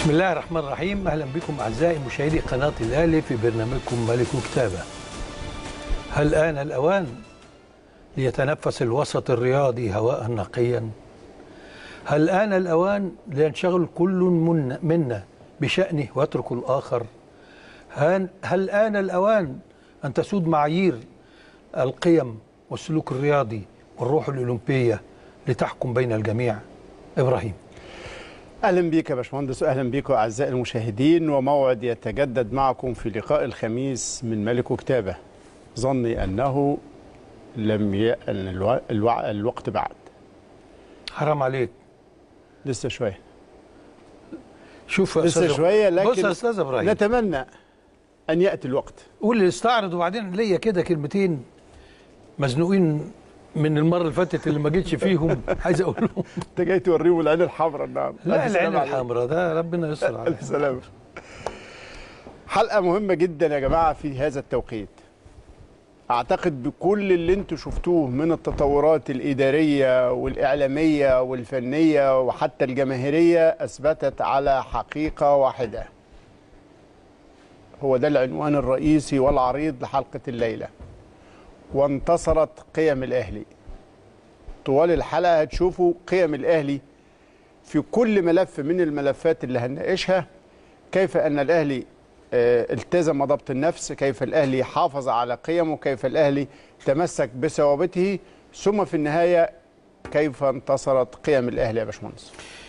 بسم الله الرحمن الرحيم اهلا بكم اعزائي مشاهدي قناه الاهلي في برنامجكم ملك كتابه. هل آن الاوان ليتنفس الوسط الرياضي هواء نقيا؟ هل آن الاوان لينشغل كل من منا بشأنه ويترك الاخر؟ هل هل آن الاوان ان تسود معايير القيم والسلوك الرياضي والروح الاولمبيه لتحكم بين الجميع؟ ابراهيم اهلا بيك يا باشمهندس واهلا بيكم اعزائي المشاهدين وموعد يتجدد معكم في لقاء الخميس من ملك كتابه ظني انه لم ي... أن الو... الو... الوقت بعد حرام عليك لسه شويه شوف يا لسه أستاذ- شويه لكن بص يا استاذ ابراهيم نتمنى ان ياتي الوقت قول اللي استعرض وبعدين ليا كده كلمتين مزنوقين من المره اللي فاتت اللي ما جيتش فيهم عايز اقول لهم انت جاي توريهم العين الحمراء النهارده لا ألف العين سلامة عليك. الحمراء ده ربنا يستر عليها الف سلامه حلقه مهمه جدا يا جماعه في هذا التوقيت اعتقد بكل اللي انتم شفتوه من التطورات الاداريه والاعلاميه والفنيه وحتى الجماهيريه اثبتت على حقيقه واحده هو ده العنوان الرئيسي والعريض لحلقه الليله وانتصرت قيم الاهلي طوال الحلقه هتشوفوا قيم الاهلي في كل ملف من الملفات اللي هنناقشها كيف ان الاهلي آه، التزم ضبط النفس كيف الاهلي حافظ على قيمه كيف الاهلي تمسك بثوابته ثم في النهايه كيف انتصرت قيم الاهلي يا باشمهندس